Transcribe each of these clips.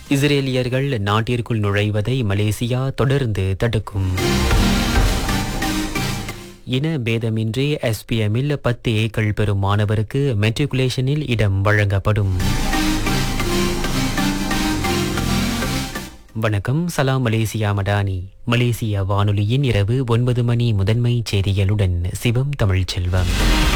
இஸ்ரேலியர்கள் நாட்டிற்குள் நுழைவதை மலேசியா தொடர்ந்து தடுக்கும் இன பேதமின்றி எஸ்பிஎம்மில் பத்து ஏக்கள் பெறும் மாணவருக்கு மெட்ரிகுலேஷனில் இடம் வழங்கப்படும் வணக்கம் சலாம் மலேசியா மடானி மலேசியா வானொலியின் இரவு ஒன்பது மணி முதன்மை செய்திகளுடன் சிவம் தமிழ்ச்செல்வம்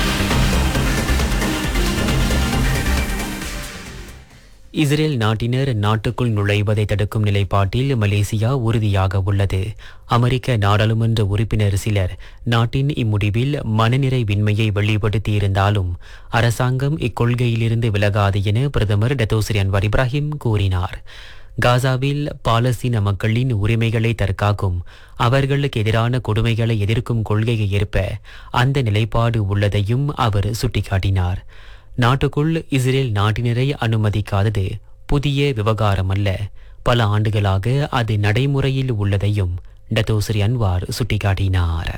இஸ்ரேல் நாட்டினர் நாட்டுக்குள் நுழைவதை தடுக்கும் நிலைப்பாட்டில் மலேசியா உறுதியாக உள்ளது அமெரிக்க நாடாளுமன்ற உறுப்பினர் சிலர் நாட்டின் இம்முடிவில் மனநிறைவின்மையை வெளிப்படுத்தியிருந்தாலும் அரசாங்கம் இக்கொள்கையிலிருந்து விலகாது என பிரதமர் டத்தோஸ்ரி அன்வர் இப்ராஹிம் கூறினார் காசாவில் பாலஸ்தீன மக்களின் உரிமைகளை தற்காக்கும் அவர்களுக்கு எதிரான கொடுமைகளை எதிர்க்கும் கொள்கையை ஏற்ப அந்த நிலைப்பாடு உள்ளதையும் அவர் சுட்டிக்காட்டினார் நாட்டுக்குள் இஸ்ரேல் நாட்டினரை அனுமதிக்காதது புதிய விவகாரம் அல்ல பல ஆண்டுகளாக அது நடைமுறையில் உள்ளதையும் டத்தோஸ்ரி அன்வார் சுட்டிக்காட்டினார்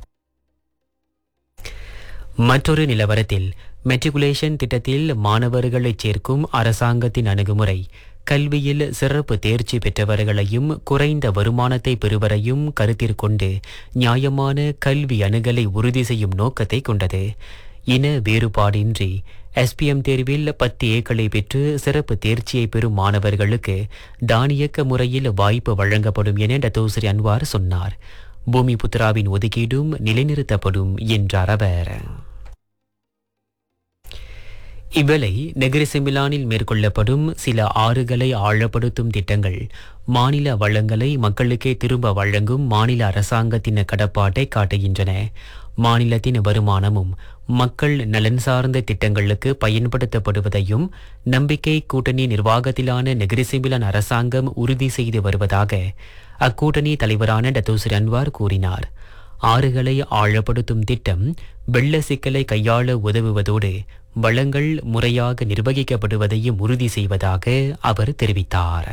மற்றொரு நிலவரத்தில் மெட்ரிகுலேஷன் திட்டத்தில் மாணவர்களை சேர்க்கும் அரசாங்கத்தின் அணுகுமுறை கல்வியில் சிறப்பு தேர்ச்சி பெற்றவர்களையும் குறைந்த வருமானத்தை பெறுவரையும் கருத்திற்கொண்டு நியாயமான கல்வி அணுகலை உறுதி செய்யும் நோக்கத்தை கொண்டது இன வேறுபாடின்றி எஸ்பிஎம் தேர்வில் பத்து ஏக்களை பெற்று சிறப்பு தேர்ச்சியை பெறும் மாணவர்களுக்கு தானியக்க முறையில் வாய்ப்பு வழங்கப்படும் என டத்தோஸ்ரி அன்வார் சொன்னார் பூமி புத்ராவின் ஒதுக்கீடும் நிலைநிறுத்தப்படும் என்றார் அவர் இவ்வேளை நெகிரி செமிலானில் மேற்கொள்ளப்படும் சில ஆறுகளை ஆழப்படுத்தும் திட்டங்கள் மாநில வளங்களை மக்களுக்கே திரும்ப வழங்கும் மாநில அரசாங்கத்தின் கடப்பாட்டை காட்டுகின்றன மாநிலத்தின் வருமானமும் மக்கள் நலன் சார்ந்த திட்டங்களுக்கு பயன்படுத்தப்படுவதையும் நம்பிக்கை கூட்டணி நிர்வாகத்திலான நெகிரி செமிலான் அரசாங்கம் உறுதி செய்து வருவதாக அக்கூட்டணி தலைவரான டத்தோசிர் அன்வார் கூறினார் ஆறுகளை ஆழப்படுத்தும் திட்டம் வெள்ள சிக்கலை கையாள உதவுவதோடு வளங்கள் முறையாக நிர்வகிக்கப்படுவதையும் உறுதி செய்வதாக அவர் தெரிவித்தார்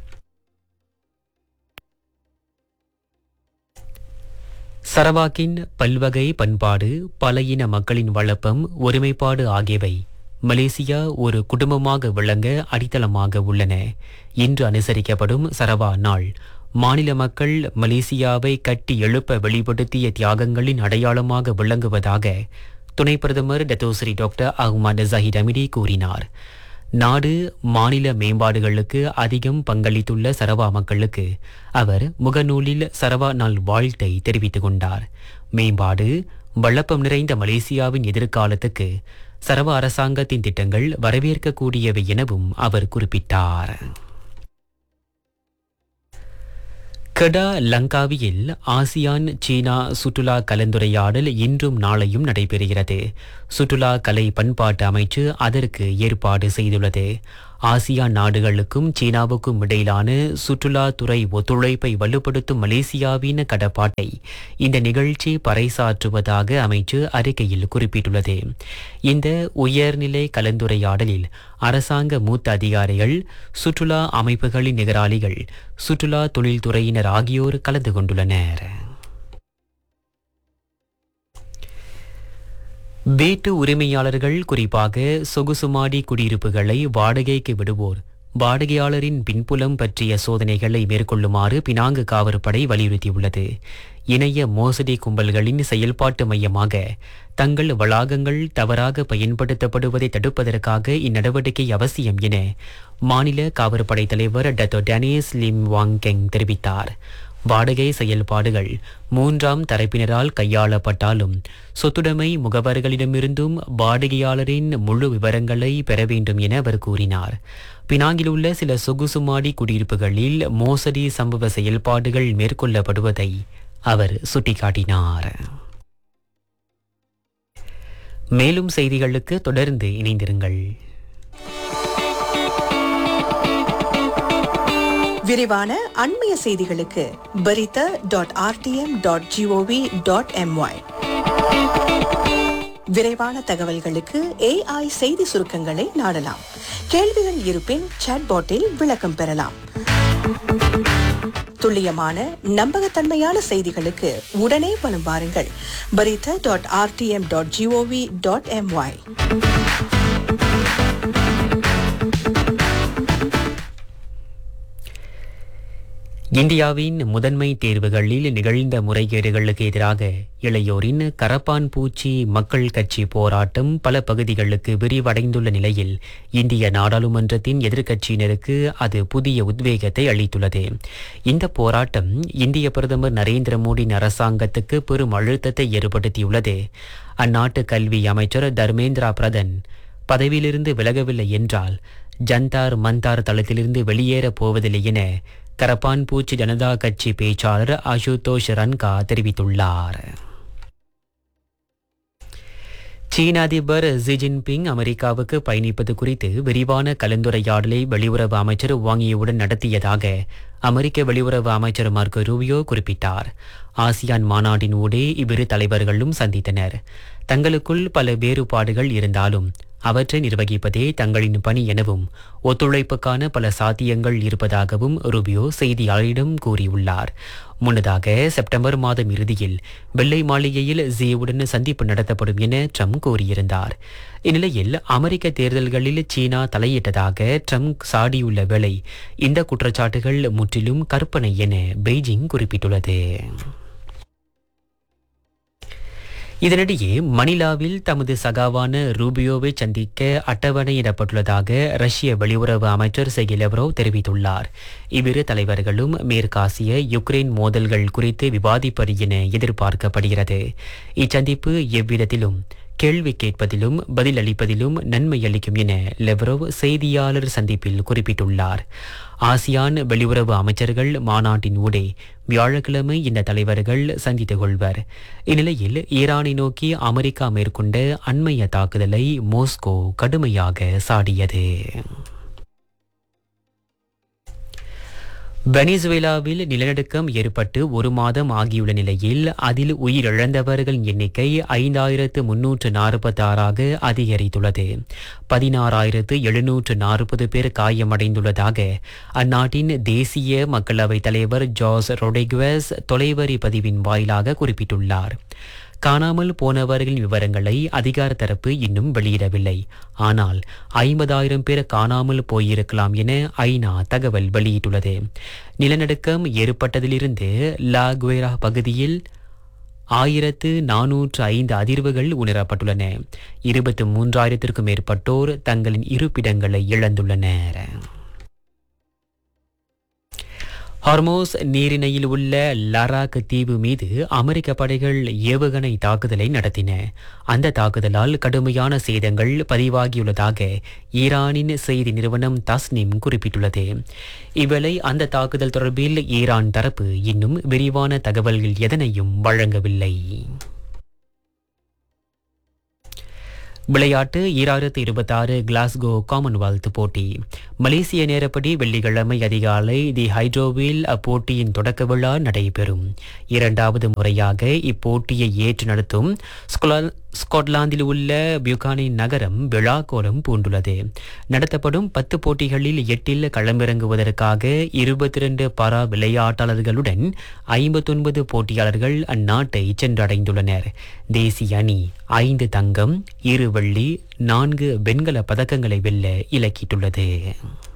சரவாக்கின் பல்வகை பண்பாடு பல இன மக்களின் வளப்பம் ஒருமைப்பாடு ஆகியவை மலேசியா ஒரு குடும்பமாக விளங்க அடித்தளமாக உள்ளன இன்று அனுசரிக்கப்படும் சரவா நாள் மாநில மக்கள் மலேசியாவை கட்டி எழுப்ப வெளிப்படுத்திய தியாகங்களின் அடையாளமாக விளங்குவதாக துணை பிரதமர் Dato Sri doctor Ahmad Zahid Hamidi கூறினார் நாடு மாநில மேம்பாடுகளுக்கு அதிகம் பங்களித்துள்ள சரவா மக்களுக்கு அவர் முகநூலில் சரவா நாள் வாழ்த்தை தெரிவித்துக் கொண்டார் மேம்பாடு வளப்பம் நிறைந்த மலேசியாவின் எதிர்காலத்துக்கு சரவா அரசாங்கத்தின் திட்டங்கள் வரவேற்கக்கூடியவை எனவும் அவர் குறிப்பிட்டார் கடா லங்காவியில் ஆசியான் சீனா சுற்றுலா கலந்துரையாடல் இன்றும் நாளையும் நடைபெறுகிறது சுற்றுலா கலை பண்பாட்டு அமைச்சு அதற்கு ஏற்பாடு செய்துள்ளது ஆசியான் நாடுகளுக்கும் சீனாவுக்கும் இடையிலான சுற்றுலாத்துறை ஒத்துழைப்பை வலுப்படுத்தும் மலேசியாவின் கடப்பாட்டை இந்த நிகழ்ச்சி பறைசாற்றுவதாக அமைச்சு அறிக்கையில் குறிப்பிட்டுள்ளது இந்த உயர்நிலை கலந்துரையாடலில் அரசாங்க மூத்த அதிகாரிகள் சுற்றுலா அமைப்புகளின் நிகராளிகள் சுற்றுலா தொழில்துறையினர் ஆகியோர் கலந்து கொண்டுள்ளனர் வீட்டு உரிமையாளர்கள் குறிப்பாக சொகுசுமாடி குடியிருப்புகளை வாடகைக்கு விடுவோர் வாடகையாளரின் பின்புலம் பற்றிய சோதனைகளை மேற்கொள்ளுமாறு பினாங்கு காவற்படை வலியுறுத்தியுள்ளது இணைய மோசடி கும்பல்களின் செயல்பாட்டு மையமாக தங்கள் வளாகங்கள் தவறாக பயன்படுத்தப்படுவதை தடுப்பதற்காக இந்நடவடிக்கை அவசியம் என மாநில காவற்படை தலைவர் டத்தோ டேனியஸ் லிம் வாங்கெங் தெரிவித்தார் வாடகை செயல்பாடுகள் மூன்றாம் தரப்பினரால் கையாளப்பட்டாலும் சொத்துடைமை முகவர்களிடமிருந்தும் வாடகையாளரின் முழு விவரங்களை பெற வேண்டும் என அவர் கூறினார் பினாங்கில் உள்ள சில சொகுசுமாடி குடியிருப்புகளில் மோசடி சம்பவ செயல்பாடுகள் மேற்கொள்ளப்படுவதை அவர் சுட்டிக்காட்டினார் மேலும் செய்திகளுக்கு தொடர்ந்து இணைந்திருங்கள் விரிவான அண்மைய செய்திகளுக்கு Berita dot RTM dot gov dot my விரைவான தகவல்களுக்கு ஏஐ செய்தி சுருக்கங்களை நாடலாம் கேள்விகள் இருப்பின் சாட்பாட்டில் விளக்கம் பெறலாம் துல்லியமான நம்பகத்தன்மையான செய்திகளுக்கு உடனே வலம் வாருங்கள் Berita dot RTM dot gov dot my இந்தியாவின் முதன்மை தேர்வுகளில் நிகழ்ந்த முறைகேடுகளுக்கு எதிராக இளையோரின் கரப்பான் பூச்சி மக்கள் கட்சி போராட்டம் பல பகுதிகளுக்கு விரிவடைந்துள்ள நிலையில் இந்திய நாடாளுமன்றத்தின் எதிர்க்கட்சியினருக்கு அது புதிய உத்வேகத்தை அளித்துள்ளது இந்த போராட்டம் இந்திய பிரதமர் நரேந்திர மோடியின் அரசாங்கத்துக்கு பெரும் அழுத்தத்தை ஏற்படுத்தியுள்ளது அந்நாட்டு கல்வி அமைச்சர் தர்மேந்திரா பிரதான் பதவியிலிருந்து விலகவில்லை என்றால் ஜந்தார் மந்தார் தளத்திலிருந்து வெளியேறப் போவதில்லை என கரப்பான் பூச்சி ஜனதா கட்சி பேச்சாளர் அசுதோஷ் ரன்கா தெரிவித்துள்ளார் சீன அதிபர் ஜி ஜின்பிங் அமெரிக்காவுக்கு பயணிப்பது குறித்து விரிவான கலந்துரையாடலை வெளியுறவு அமைச்சர் வாங்கியுடன் நடத்தியதாக அமெரிக்க வெளியுறவு அமைச்சர் மார்க்கோ ரூபியோ குறிப்பிட்டார் ஆசியான் மாநாட்டின் ஊடே இவ்விரு தலைவர்களும் சந்தித்தனர் தங்களுக்குள் பல வேறுபாடுகள் இருந்தாலும் அவற்றை நிர்வகிப்பதே தங்களின் பணி எனவும் ஒத்துழைப்புக்கான பல சாத்தியங்கள் இருப்பதாகவும் ரூபியோ செய்தியாளரிடம் கூறியுள்ளார் முன்னதாக செப்டம்பர் மாதம் இறுதியில் வெள்ளை மாளிகையில் ஜியுடன் சந்திப்பு நடத்தப்படும் என ட்ரம்ப் கூறியிருந்தார் இந்நிலையில் அமெரிக்க தேர்தல்களில் சீனா தலையிட்டதாக ட்ரம்ப் சாடியுள்ள வேளை இந்த குற்றச்சாட்டுகள் முற்றிலும் கற்பனை என பெய்ஜிங் குறிப்பிட்டுள்ளது இதனிடையே மணிலாவில் தமது சகாவான ரூபியோவை சந்திக்க அட்டவணையிடப்பட்டுள்ளதாக ரஷ்ய வெளியுறவு அமைச்சர் செகி லெவ்ரோவ் தெரிவித்துள்ளார் இவ்விரு தலைவர்களும் மேற்காசிய யுக்ரைன் மோதல்கள் குறித்து விவாதிப்பர் என எதிர்பார்க்கப்படுகிறது இச்சந்திப்பு எவ்விதத்திலும் கேள்வி கேட்பதிலும் பதிலளிப்பதிலும் நன்மை அளிக்கும் என லெவ்ரோவ் செய்தியாளர் சந்திப்பில் குறிப்பிட்டுள்ளார் ஆசியான் வெளியுறவு அமைச்சர்கள் மாநாட்டின் ஊடே வியாழக்கிழமை இந்த தலைவர்கள் சந்தித்துக் கொள்வர் இந்நிலையில் ஈரானை நோக்கி அமெரிக்கா மேற்கொண்ட அண்மைய தாக்குதலை மோஸ்கோ கடுமையாக சாடியது வெனிசுவேலாவில் நிலநடுக்கம் ஏற்பட்டு ஒரு மாதம் ஆகியுள்ள நிலையில் அதில் உயிரிழந்தவர்களின் எண்ணிக்கை ஐந்தாயிரத்து முன்னூற்று நாற்பத்தி ஆறாக அதிகரித்துள்ளது பதினாறாயிரத்து எழுநூற்று நாற்பது பேர் காயமடைந்துள்ளதாக அந்நாட்டின் தேசிய மக்களவைத் தலைவர் ஜார்ஸ் ரொடிகுவஸ் தொலைவரி பதிவின் வாயிலாக குறிப்பிட்டுள்ளார் காணாமல் போனவர்களின் விவரங்களை அதிகார தரப்பு இன்னும் வெளியிடவில்லை ஆனால் ஐம்பதாயிரம் பேர் காணாமல் போயிருக்கலாம் என ஐநா தகவல் வெளியிட்டுள்ளது நிலநடுக்கம் ஏற்பட்டதிலிருந்து லாகுவேரா பகுதியில் ஆயிரத்து நானூற்று ஐந்து அதிர்வுகள் உணரப்பட்டுள்ளன இருபத்து மூன்றாயிரத்திற்கும் மேற்பட்டோர் தங்களின் இருப்பிடங்களை இழந்துள்ளனர் ஹார்மோஸ் நீரிணையில் உள்ள லராக் தீவு மீது அமெரிக்க படைகள் ஏவுகணை தாக்குதலை நடத்தின அந்த தாக்குதலால் கடுமையான சேதங்கள் பதிவாகியுள்ளதாக ஈரானின் செய்தி நிறுவனம் தஸ்னிம் குறிப்பிட்டுள்ளது இவ்வேளை அந்த தாக்குதல் தொடர்பில் ஈரான் தரப்பு இன்னும் விரிவான தகவல்கள் எதனையும் வழங்கவில்லை விளையாட்டு ஈராயிரத்து இருபத்தாறு கிளாஸ்கோ காமன்வெல்த் போட்டி மலேசிய நேரப்படி வெள்ளிக்கிழமை அதிகாலை தி ஹைட்ரோவில் அப்போட்டியின் தொடக்க விழா நடைபெறும் இரண்டாவது முறையாக இப்போட்டியை ஏற்று நடத்தும் ஸ்கொலா- ஸ்காட்லாந்தில் உள்ள பியூகானின் நகரம் விழா கோலம் பூண்டுள்ளது நடத்தப்படும் பத்து போட்டிகளில் எட்டில் களமிறங்குவதற்காக இருபத்தி இரண்டு பரா விளையாட்டாளர்களுடன் ஐம்பத்தொன்பது போட்டியாளர்கள் அந்நாட்டை சென்றடைந்துள்ளனர் தேசிய அணி ஐந்து தங்கம் இரு வெள்ளி நான்கு வெண்கல பதக்கங்களை வெல்ல இலக்கிட்டுள்ளது